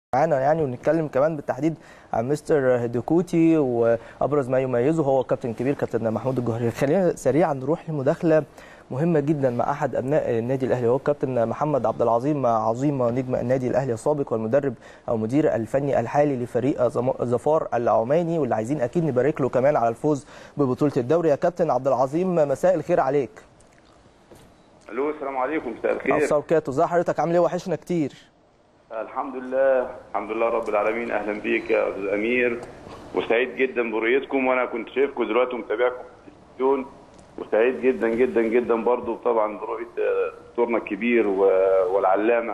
معانا يعني ونتكلم كمان بالتحديد عن مستر هدوكوتي وابرز ما يميزه هو كابتن كبير كابتن محمود الجوهري خلينا سريعا نروح لمداخله مهمه جدا مع احد ابناء النادي الاهلي هو الكابتن محمد عبد العظيم عظيم نجم النادي الاهلي السابق والمدرب او المدير الفني الحالي لفريق ظفار العماني واللي عايزين اكيد نبارك له كمان على الفوز ببطوله الدوري يا كابتن عبد العظيم مساء الخير عليك الو السلام عليكم مساء الخير مساء الخير ازي حضرتك عامل ايه وحشنا كتير الحمد لله الحمد لله رب العالمين اهلا بيك يا استاذ امير وسعيد جدا برؤيتكم وانا كنت شايفكم دلوقتي ومتابعكم في التلفزيون وسعيد جدا جدا جدا برضو طبعا برؤيه دكتورنا الكبير والعلامه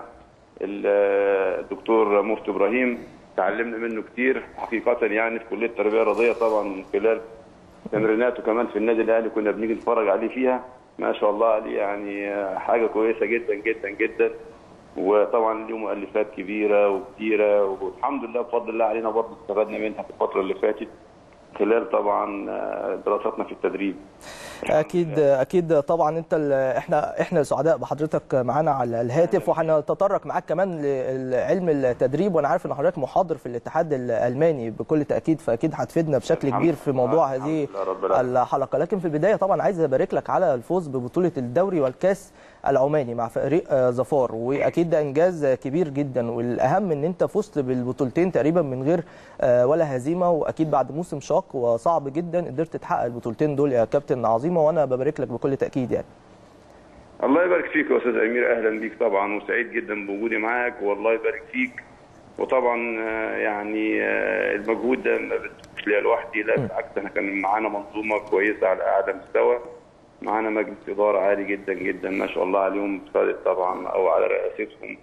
الدكتور مفتي ابراهيم تعلمنا منه كتير حقيقه يعني في كليه التربيه الرياضيه طبعا من خلال تمريناته كمان في النادي الاهلي كنا بنيجي نتفرج عليه فيها ما شاء الله عليه يعني حاجه كويسه جدا جدا جدا وطبعا له مؤلفات كبيره وكتيره والحمد لله بفضل الله علينا برضه استفدنا منها في الفتره اللي فاتت خلال طبعا دراساتنا في التدريب اكيد اكيد طبعا انت احنا احنا سعداء بحضرتك معانا على الهاتف وهنتطرق معاك كمان لعلم التدريب وانا عارف ان حضرتك محاضر في الاتحاد الالماني بكل تاكيد فاكيد هتفيدنا بشكل كبير في موضوع هذه الحلقه لكن في البدايه طبعا عايز ابارك لك على الفوز ببطوله الدوري والكاس العماني مع فريق ظفار واكيد ده انجاز كبير جدا والاهم ان انت فزت بالبطولتين تقريبا من غير ولا هزيمه واكيد بعد موسم شاق وصعب جدا قدرت تحقق البطولتين دول يا كابتن عظيمه وانا ببارك لك بكل تاكيد يعني الله يبارك فيك يا استاذ امير اهلا بيك طبعا وسعيد جدا بوجودي معاك والله يبارك فيك وطبعا يعني المجهود ده ما بتبقاش ليا لوحدي لا بالعكس احنا كان معانا منظومه كويسه على اعلى مستوى معانا مجلس اداره عالي جدا جدا ما شاء الله عليهم بفرق طبعا او على رئاستهم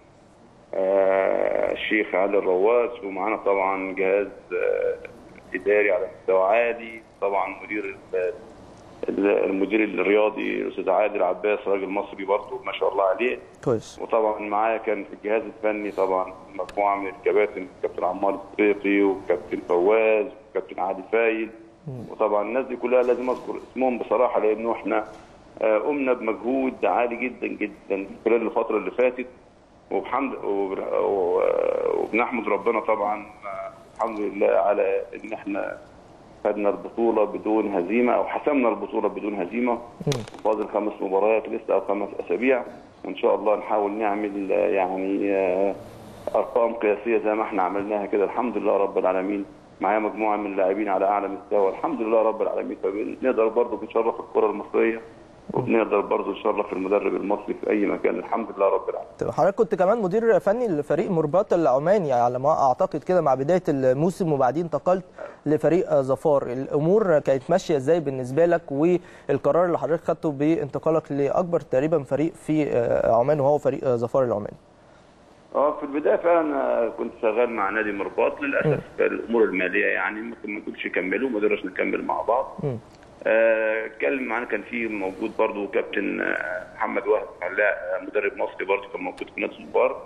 آه الشيخ علي الرواس ومعانا طبعا جهاز آه اداري على مستوى عالي طبعا مدير المدير الرياضي الاستاذ عادل عباس راجل مصري برضه ما شاء الله عليه كويس وطبعا معايا كان في الجهاز الفني طبعا مجموعه من الكباتن كابتن عمار الصديقي وكابتن فواز وكابتن عادل فايد وطبعا الناس دي كلها لازم اذكر اسمهم بصراحه لانه احنا قمنا بمجهود عالي جدا جدا خلال الفتره اللي فاتت وبحمد وبنحمد ربنا طبعا الحمد لله على ان احنا خدنا البطوله بدون هزيمه او حسمنا البطوله بدون هزيمه فاضل خمس مباريات لسه او خمس اسابيع وان شاء الله نحاول نعمل يعني ارقام قياسيه زي ما احنا عملناها كده الحمد لله رب العالمين معايا مجموعه من اللاعبين على اعلى مستوى الحمد لله رب العالمين فبنقدر برضه نشرف الكره المصريه وبنقدر برضه نشرف المدرب المصري في اي مكان الحمد لله رب العالمين. حضرتك كنت كمان مدير فني لفريق مرباط العماني على ما اعتقد كده مع بدايه الموسم وبعدين انتقلت لفريق ظفار، الامور كانت ماشيه ازاي بالنسبه لك والقرار اللي حضرتك خدته بانتقالك لاكبر تقريبا فريق في عمان وهو فريق ظفار العماني؟ اه في البدايه فعلا كنت شغال مع نادي مرباط للاسف الامور الماليه يعني ممكن ما نقولش كملوا ما قدرناش نكمل مع بعض اتكلم آه معانا كان في موجود برضو كابتن محمد وهب مدرب مصري برضو كان موجود في نادي الكبار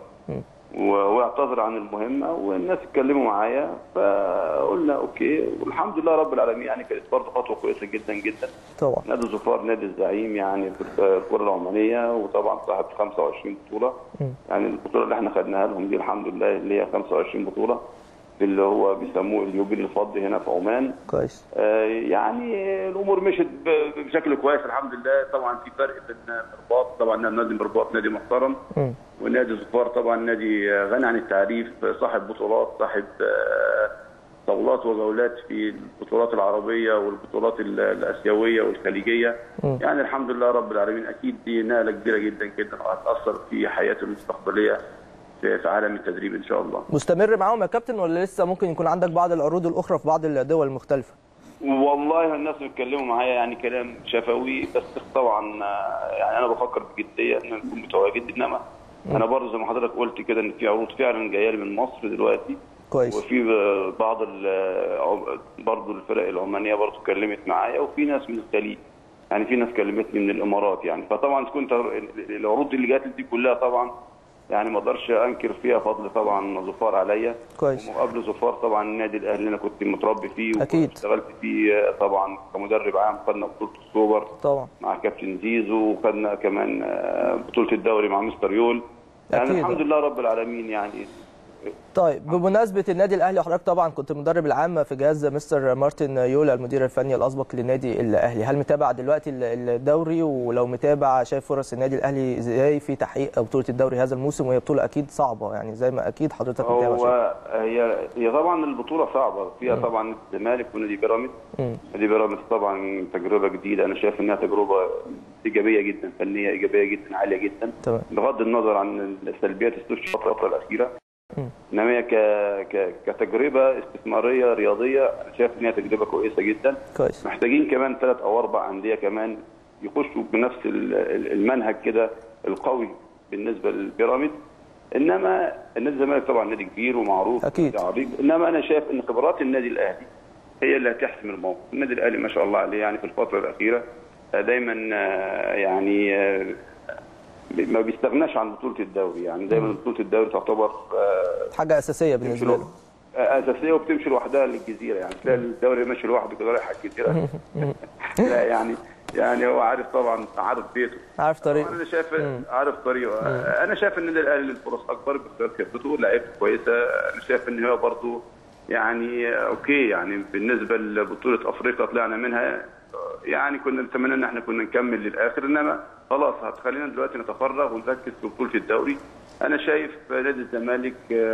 واعتذر عن المهمه والناس اتكلموا معايا فقلنا اوكي والحمد لله رب العالمين يعني كانت برضه خطوه كويسه جدا جدا طبعا نادي ظفار نادي الزعيم يعني في الكره العمانيه وطبعا صاحب 25 بطوله م. يعني البطوله اللي احنا خدناها لهم دي الحمد لله اللي هي 25 بطوله اللي هو بيسموه اليوبيل الفضي هنا في عمان كويس آه يعني الامور مشت بشكل كويس الحمد لله طبعا في فرق بين مرباط طبعا نادي مرباط نادي محترم م. ونادي ظفار طبعا نادي غني عن التعريف صاحب بطولات صاحب آه طاولات وجولات في البطولات العربيه والبطولات الاسيويه والخليجيه م. يعني الحمد لله رب العالمين اكيد دي نقله كبيره جدا جدا وهتاثر في حياته المستقبليه في عالم التدريب ان شاء الله. مستمر معاهم يا كابتن ولا لسه ممكن يكون عندك بعض العروض الاخرى في بعض الدول المختلفه؟ والله الناس بيتكلموا معايا يعني كلام شفوي بس طبعا يعني انا بفكر بجديه ان اكون متواجد انما م. انا برضه زي ما حضرتك قلت كده ان في عروض فعلا جايه لي من مصر دلوقتي كويس وفي بعض برضه الفرق العمانيه برضه اتكلمت معايا وفي ناس من الخليج يعني في ناس كلمتني من الامارات يعني فطبعا كنت العروض اللي جات لي دي كلها طبعا يعني ما اقدرش انكر فيها فضل طبعا ظفار عليا كويس وقبل ظفار طبعا النادي الاهلي اللي انا كنت متربي فيه اكيد واشتغلت فيه طبعا كمدرب عام خدنا بطوله السوبر طبعا مع كابتن زيزو وخدنا كمان بطوله الدوري مع مستر يول يعني أكيد. الحمد لله رب العالمين يعني طيب بمناسبه النادي الاهلي وحضرتك طبعا كنت المدرب العام في جهاز مستر مارتن يولا المدير الفني الاسبق للنادي الاهلي هل متابع دلوقتي الدوري ولو متابع شايف فرص النادي الاهلي ازاي في تحقيق بطوله الدوري هذا الموسم وهي بطوله اكيد صعبه يعني زي ما اكيد حضرتك متابع هو هي هي طبعا البطوله صعبه فيها طبعا الزمالك ونادي بيراميدز نادي بيراميدز طبعا تجربه جديده انا شايف انها تجربه ايجابيه جدا فنيه ايجابيه جدا عاليه جدا تمام بغض النظر عن السلبيات الفتره الفتره الاخيره انما هي ك... ك... كتجربه استثماريه رياضيه انا شايف ان هي تجربه كويسه جدا كويس محتاجين كمان ثلاث او اربع انديه كمان يخشوا بنفس المنهج كده القوي بالنسبه للبيراميد انما النادي الزمالك طبعا نادي كبير ومعروف اكيد عريض انما انا شايف ان خبرات النادي الاهلي هي اللي هتحسم الموقف النادي الاهلي ما شاء الله عليه يعني في الفتره الاخيره دايما يعني ما بيستغناش عن بطوله الدوري يعني دايما بطوله الدوري تعتبر حاجه اساسيه بالنسبه له اساسيه وبتمشي لوحدها للجزيره يعني تلاقي الدوري ماشي لوحده كده رايح على الجزيره لا يعني يعني هو عارف طبعا عارف بيته عارف طريقه انا شايف عارف طريقه انا شايف ان الاهلي الفرص اكبر باختيار خبرته لعيبه كويسه انا شايف ان هو برضه يعني اوكي يعني بالنسبه لبطوله افريقيا طلعنا منها يعني كنا نتمنى ان احنا كنا نكمل للاخر انما خلاص هتخلينا دلوقتي نتفرغ ونركز في بطوله الدوري انا شايف نادي الزمالك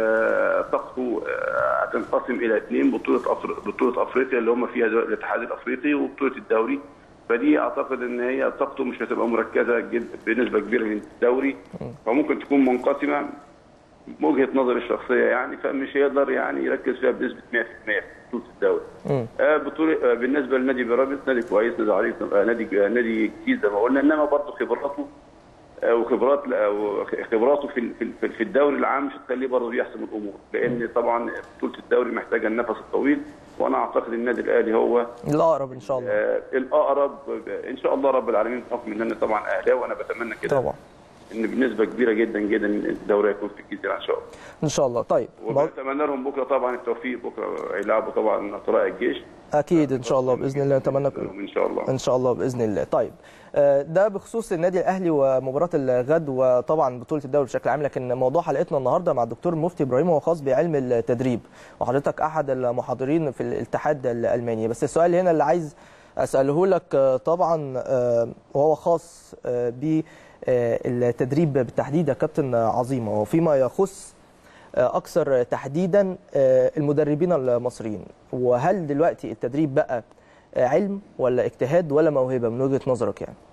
طاقته هتنقسم الى اثنين بطوله أفر... بطوله افريقيا اللي هم فيها الاتحاد الافريقي وبطوله الدوري فدي اعتقد ان هي طاقته مش هتبقى مركزه جد بنسبه كبيره للدوري فممكن تكون منقسمه وجهه نظري الشخصيه يعني فمش هيقدر يعني يركز فيها بنسبه 100% في بطوله الدوري. آه بطوله آه بالنسبه لنادي بيراميدز نادي كويس نادي عريض آه نادي نادي جديد زي ما قلنا انما برضه خبراته وخبرات خبراته في في في الدوري العام مش هتخليه برضه يحسم الامور لان طبعا بطوله الدوري محتاجه النفس الطويل وانا اعتقد النادي الاهلي هو الاقرب ان شاء الله آه الاقرب ان شاء الله رب العالمين بحكم ان انا طبعا اهلاوي وانا بتمنى كده طبعا ان بنسبه كبيره جدا جدا الدوري هيكون في الجزيره ان شاء الله ان شاء الله طيب وبتمنى لهم بكره طبعا التوفيق بكره هيلعبوا طبعا طلائع الجيش اكيد ان شاء الله باذن الله نتمنى ان شاء الله ان شاء الله باذن الله طيب ده بخصوص النادي الاهلي ومباراه الغد وطبعا بطوله الدوري بشكل عام لكن موضوع حلقتنا النهارده مع الدكتور مفتي ابراهيم هو خاص بعلم التدريب وحضرتك احد المحاضرين في الاتحاد الالماني بس السؤال هنا اللي عايز اساله لك طبعا وهو خاص ب التدريب بالتحديد يا كابتن عظيمه وفيما يخص اكثر تحديدا المدربين المصريين وهل دلوقتي التدريب بقى علم ولا اجتهاد ولا موهبه من وجهه نظرك يعني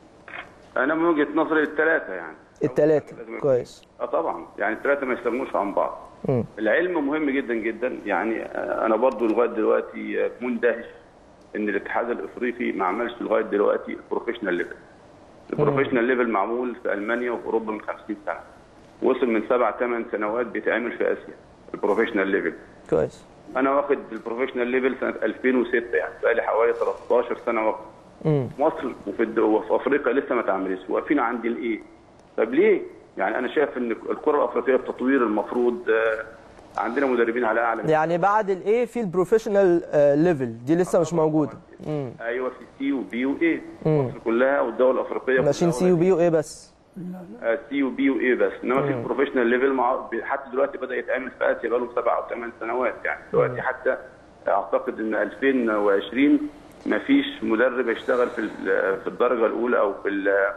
انا من وجهه نظري الثلاثه يعني الثلاثه كويس اه طبعا يعني الثلاثه ما يستغنوش عن بعض م. العلم مهم جدا جدا يعني انا برضو لغايه دلوقتي مندهش ان الاتحاد الافريقي ما عملش لغايه دلوقتي البروفيشنال ليفل البروفيشنال ليفل معمول في المانيا وفي اوروبا من 50 سنه وصل من سبع ثمان سنوات بيتعمل في اسيا البروفيشنال ليفل كويس انا واخد البروفيشنال ليفل سنه 2006 يعني بقالي حوالي 13 سنه واخد مصر وفي الد... وفي افريقيا لسه ما اتعملتش واقفين عند الايه طب ليه يعني انا شايف ان الكره الافريقيه التطوير المفروض عندنا مدربين على اعلى يعني بعد الايه في البروفيشنال ليفل دي لسه مش موجوده مم. ايوه في سي وبي واي مصر كلها والدول الافريقيه ماشيين سي وبي واي بس سي وبي واي بس انما في البروفيشنال ليفل مع حتى دلوقتي بدا يتعمل في اسيا بقى له سبع او ثمان سنوات يعني دلوقتي حتى اعتقد ان 2020 ما فيش مدرب يشتغل في في الدرجه الاولى او في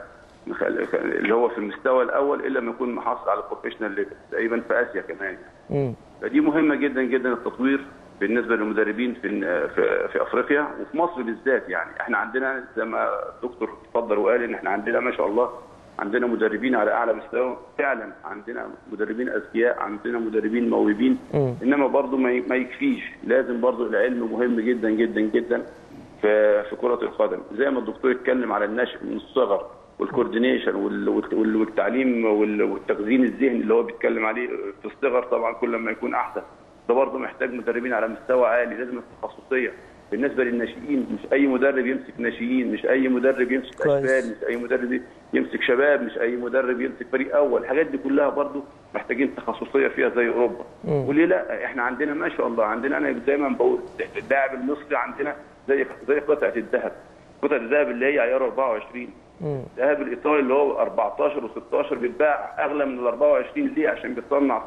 اللي هو في المستوى الاول الا لما يكون محصل على البروفيشنال ليفل تقريبا في اسيا كمان يعني. فدي مهمه جدا جدا التطوير بالنسبه للمدربين في في, في افريقيا وفي مصر بالذات يعني احنا عندنا زي ما الدكتور اتفضل وقال ان احنا عندنا ما شاء الله عندنا مدربين على اعلى مستوى فعلا عندنا مدربين اذكياء عندنا مدربين موهوبين انما برضه ما يكفيش لازم برضه العلم مهم جدا جدا جدا في في كره القدم زي ما الدكتور اتكلم على النشء من الصغر والكوردينيشن والتعليم والتخزين الذهني اللي هو بيتكلم عليه في الصغر طبعا كل ما يكون احسن ده برضه محتاج مدربين على مستوى عالي لازم التخصصيه بالنسبه للناشئين مش اي مدرب يمسك ناشئين مش اي مدرب يمسك اشبال مش اي مدرب يمسك شباب مش اي مدرب يمسك فريق اول الحاجات دي كلها برضه محتاجين تخصصيه فيها زي اوروبا وليه لا احنا عندنا ما شاء الله عندنا انا دايما بقول اللاعب المصري عندنا زي زي قطعه الذهب قطعه الذهب اللي هي عيار 24 الذهب الايطالي اللي هو 14 و16 بيتباع اغلى من ال 24 ليه عشان بيتصنع صح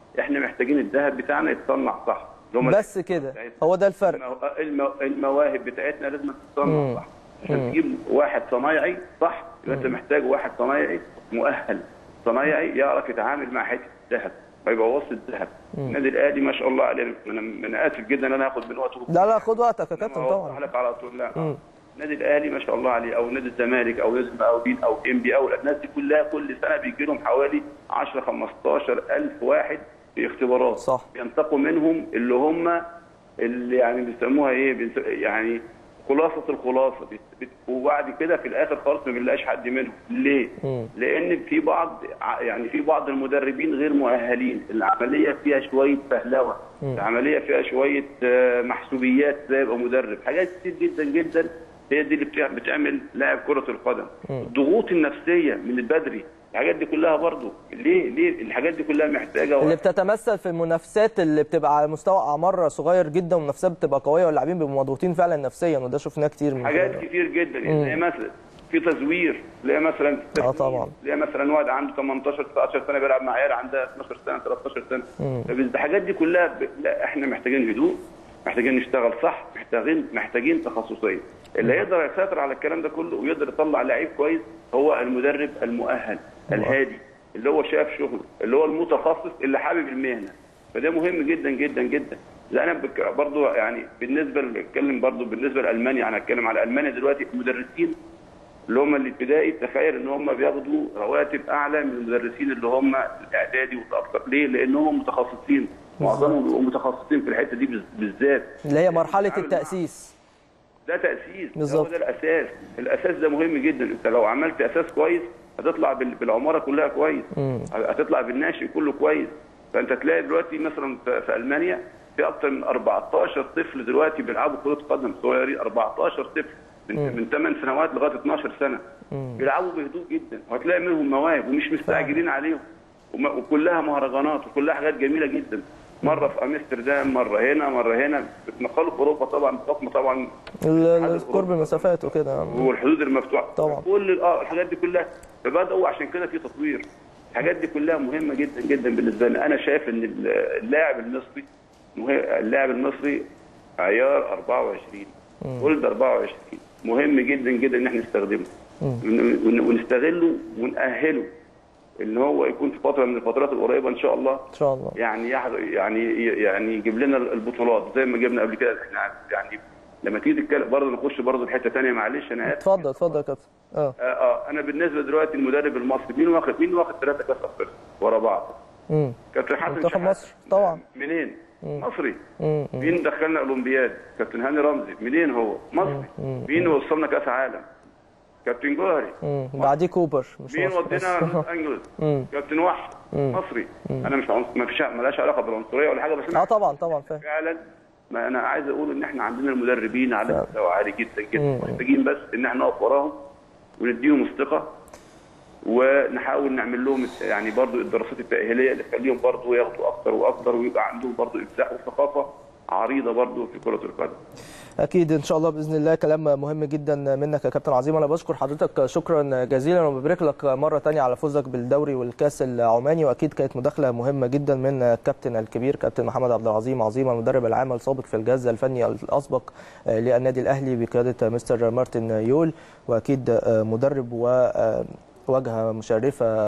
احنا محتاجين الذهب بتاعنا يتصنع صح اللي هم بس كده هو ده الفرق المو- المو- المواهب بتاعتنا لازم تتصنع صح عشان تجيب واحد صنايعي صح يبقى انت محتاج واحد صنايعي مؤهل صنايعي يعرف يتعامل مع حته الذهب ما يبوظش الذهب النادي الاهلي ما شاء الله عليه انا انا اسف جدا ان انا هاخد من وقته لا لا خد وقتك يا كابتن أوضح طبعا لك على طول لا النادي الاهلي ما شاء الله عليه او نادي الزمالك او نادي المقاولين او ام بي او الناس دي كلها كل سنه بيجي لهم حوالي 10 15 الف واحد في اختبارات صح. بينتقوا منهم اللي هم اللي يعني بيسموها ايه بيس- يعني خلاصه الخلاصه بت- بت- وبعد كده في الاخر خالص ما بنلاقيش حد منهم ليه؟ لان في بعض ع- يعني في بعض المدربين غير مؤهلين العمليه فيها شويه فهلوه العمليه فيها شويه آه، محسوبيات زي يبقى مدرب حاجات كتير جدا جدا هي دي اللي بتع- بتعمل لاعب كره القدم الضغوط النفسيه من البدري الحاجات دي كلها برضو ليه ليه الحاجات دي كلها محتاجه اللي وقت. بتتمثل في المنافسات اللي بتبقى على مستوى اعمار صغير جدا والمنافسات بتبقى قويه واللاعبين بيبقوا مضغوطين فعلا نفسيا وده شفناه كتير من حاجات كتير جدا زي مثلا في تزوير تلاقي مثلا في آه تسويق. طبعا. تلاقي مثلا واحد عنده 18 19 سنه بيلعب مع عيال عندها 12 سنه 13 سنه طب الحاجات دي كلها ب... لا احنا محتاجين هدوء محتاجين نشتغل صح محتاجين محتاجين تخصصيه اللي يقدر يسيطر على الكلام ده كله ويقدر يطلع لعيب كويس هو المدرب المؤهل الهادي اللي هو شاف شغله اللي هو المتخصص اللي حابب المهنه فده مهم جدا جدا جدا لا انا بك- برضو يعني بالنسبه بتكلم برضو بالنسبه لالمانيا انا هتكلم على المانيا دلوقتي المدرسين اللي هم الابتدائي تخيل ان هم بياخدوا رواتب اعلى من المدرسين اللي هم الاعدادي والابطال ليه؟ لانهم متخصصين معظمهم بيبقوا متخصصين في الحته دي بز- بالذات اللي هي مرحله بيتعامل التاسيس ده تاسيس بالظبط. هو ده الاساس الاساس ده مهم جدا انت لو عملت اساس كويس هتطلع بال- بالعماره كلها كويس هتطلع بالناشئ كله كويس فانت تلاقي دلوقتي مثلا في في المانيا في اكتر من 14 طفل دلوقتي بيلعبوا كره قدم صغيرين 14 طفل من من 8 سنوات لغايه 12 سنه بيلعبوا بهدوء جدا وهتلاقي منهم مواهب ومش مستعجلين عليهم وم- وكلها مهرجانات وكلها حاجات جميله جدا مره في امستردام مره هنا مره هنا بتنقلوا في اوروبا طبعا بحكم طبعا ال- ال- قرب المسافات وكده والحدود المفتوحه طبعا. كل ال- اه الحاجات دي كلها فبداوا عشان كده في تطوير الحاجات دي كلها مهمه جدا جدا بالنسبه لنا انا شايف ان ال- اللاعب المصري مه- اللاعب المصري عيار 24 ولد 24 مهم جدا جدا ان احنا نستخدمه ون- ون- ونستغله ونأهله ان هو يكون في فتره من الفترات القريبه ان شاء الله ان شاء الله يعني يحضر يعني يعني يجيب لنا البطولات زي ما جبنا قبل كده احنا يعني لما تيجي تتكلم برضه نخش برضه في حته ثانيه معلش انا اسف اتفضل اتفضل يا كابتن اه آه, اه انا بالنسبه دلوقتي المدرب المصري مين واخد مين واخد ثلاثه كاس افريقيا ورا بعض امم كابتن حسن منتخب شحاتة. مصر، طبعا. منين مصري امم مين دخلنا اولمبياد كابتن هاني رمزي منين هو مصري مين وصلنا كاس عالم كابتن جوهري امم بعديه كوبر مش مين مصر ودينا بس. لوس انجلوس مم. كابتن وحش مصري انا مش عنص... ما فيش مالهاش علاقه بالعنصريه ولا حاجه بس اه انا طبعا طبعا فاهم فعلا ما انا عايز اقول ان احنا عندنا المدربين على مستوى عالي جدا جدا محتاجين بس ان احنا نقف وراهم ونديهم الثقه ونحاول نعمل لهم يعني برضو الدراسات التاهيليه اللي تخليهم برضو ياخدوا اكتر واكتر ويبقى عندهم برضو ابداع وثقافه عريضه برضو في كره القدم اكيد ان شاء الله باذن الله كلام مهم جدا منك يا كابتن عظيم انا بشكر حضرتك شكرا جزيلا وببارك لك مره تانية على فوزك بالدوري والكاس العماني واكيد كانت مداخله مهمه جدا من الكابتن الكبير كابتن محمد عبد العظيم عظيم المدرب العام السابق في الجهاز الفني الاسبق للنادي الاهلي بقياده مستر مارتن يول واكيد مدرب وواجهه مشرفه